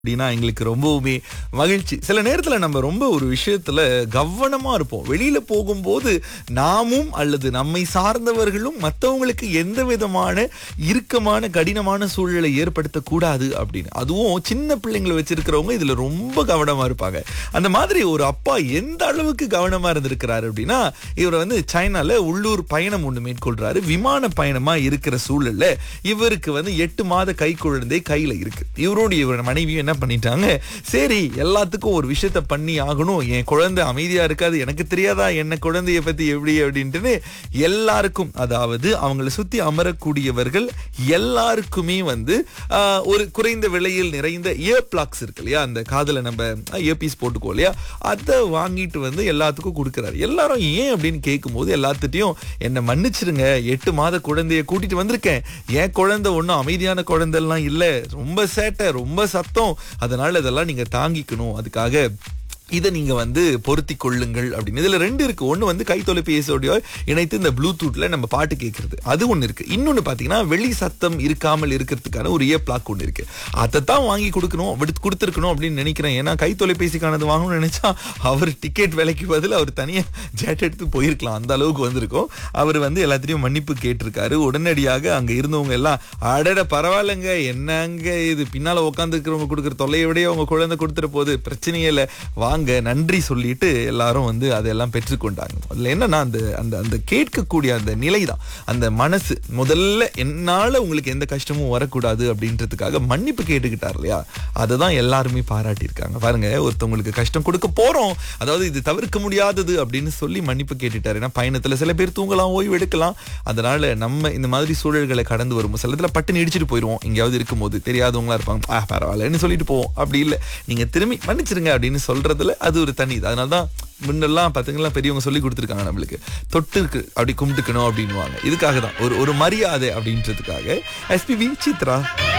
அப்படின்னா எங்களுக்கு ரொம்பவுமே மகிழ்ச்சி சில நேரத்துல நம்ம ரொம்ப ஒரு விஷயத்துல கவனமா இருப்போம் வெளியில போகும்போது நாமும் அல்லது நம்மை சார்ந்தவர்களும் மற்றவங்களுக்கு எந்த விதமான இறுக்கமான கடினமான சூழலை ஏற்படுத்தக்கூடாது அப்படின்னு அதுவும் சின்ன பிள்ளைங்களை வச்சிருக்கிறவங்க இதுல ரொம்ப கவனமா இருப்பாங்க அந்த மாதிரி ஒரு அப்பா எந்த அளவுக்கு கவனமா இருந்திருக்கிறாரு அப்படின்னா இவர் வந்து சைனால உள்ளூர் பயணம் ஒண்ணு மேற்கொள்றாரு விமான பயணமா இருக்கிற சூழல்ல இவருக்கு வந்து எட்டு மாத கை குழந்தை கையில இருக்கு இவருடைய இவர் மனைவியும் என்ன பண்ணிட்டாங்க சரி எல்லாத்துக்கும் ஒரு விஷயத்த பண்ணி ஆகணும் என் குழந்தை அமைதியா இருக்காது எனக்கு தெரியாதா என்ன குழந்தைய பத்தி எப்படி அப்படின்ட்டுன்னு எல்லாருக்கும் அதாவது அவங்களை சுத்தி அமரக்கூடியவர்கள் எல்லாருக்குமே வந்து ஆஹ், ஒரு குறைந்த விலையில் நிறைந்த இயர் பிளாக்ஸ் இருக்கு இல்லையா அந்த காதுல நம்ம இயர்பீஸ் போட்டுக்கோ இல்லையா அதை வாங்கிட்டு வந்து எல்லாத்துக்கும் கொடுக்குறாரு எல்லாரும் ஏன் அப்படின்னு கேட்கும்போது எல்லாத்துட்டையும் என்னை மன்னிச்சிருங்க எட்டு மாத குழந்தைய கூட்டிட்டு வந்திருக்கேன் என் குழந்தை ஒன்றும் அமைதியான குழந்தைலாம் இல்லை ரொம்ப சேட்டை ரொம்ப சத்தம் அதனால இதெல்லாம் நீங்க தாங்கிக்கணும் அதுக்காக இதை நீங்க வந்து பொருத்தி கொள்ளுங்கள் அப்படின்னு இதுல ரெண்டு இருக்கு ஒண்ணு வந்து கை தொலைபேசியோட இணைத்து இந்த ப்ளூடூத்ல நம்ம பாட்டு கேட்கறது அது ஒண்ணு இருக்கு இன்னொன்னு பாத்தீங்கன்னா வெளி சத்தம் இருக்காமல் இருக்கிறதுக்கான ஒரு இயர் பிளாக் ஒண்ணு இருக்கு அதைத்தான் வாங்கி கொடுக்கணும் விடுத்து கொடுத்துருக்கணும் அப்படின்னு நினைக்கிறேன் ஏன்னா கை தொலைபேசிக்கானது வாங்கணும்னு நினைச்சா அவர் டிக்கெட் விலைக்கு பதில் அவர் தனியா ஜெட் எடுத்து போயிருக்கலாம் அந்த அளவுக்கு வந்திருக்கும் அவர் வந்து எல்லாத்தையும் மன்னிப்பு கேட்டிருக்காரு உடனடியாக அங்க இருந்தவங்க எல்லாம் அடட பரவாயில்லைங்க என்னங்க இது பின்னால உட்காந்து இருக்கிறவங்க கொடுக்குற தொல்லையை விட உங்க குழந்தை கொடுத்துற போது பிரச்சனையே இல்லை வாங்க நன்றி சொல்லிட்டு எல்லாரும் வந்து அதெல்லாம் பெற்றுக்கொண்டாங்க அதுல என்னன்னா அந்த அந்த அந்த கேட்கக்கூடிய அந்த நிலை தான் அந்த மனசு முதல்ல என்னால உங்களுக்கு எந்த கஷ்டமும் வரக்கூடாது அப்படின்றதுக்காக மன்னிப்பு கேட்டுக்கிட்டார் இல்லையா அதை தான் எல்லாருமே பாராட்டியிருக்காங்க பாருங்க ஒருத்தவங்களுக்கு கஷ்டம் கொடுக்க போறோம் அதாவது இது தவிர்க்க முடியாதது அப்படின்னு சொல்லி மன்னிப்பு கேட்டுட்டாரு ஏன்னா பயணத்துல சில பேர் தூங்கலாம் ஓய்வு எடுக்கலாம் அதனால நம்ம இந்த மாதிரி சூழல்களை கடந்து வரும்போது சில இடத்துல பட்டு இடிச்சிட்டு போயிடுவோம் எங்கேயாவது இருக்கும்போது தெரியாதவங்களா இருப்பாங்க ஆ பரவாயில்லன்னு சொல்லிட்டு போவோம் அப்படி இல்லை நீங்க திரும்பி மன்னிச்சிருங்க அப்படின்னு சொல்றதுல அது ஒரு தனி இது அதனால தான் முன்னெல்லாம் பார்த்தீங்களா பெரியவங்க சொல்லி கொடுத்துருக்காங்க நம்மளுக்கு தொட்டுருக்கு அப்படி கும்பிட்டுக்கணும் அப்படின்னுவாங்க இதுக்காக தான் ஒரு ஒரு மரியாதை அப்படின்றதுக்காக எஸ்பிபி சித்ரா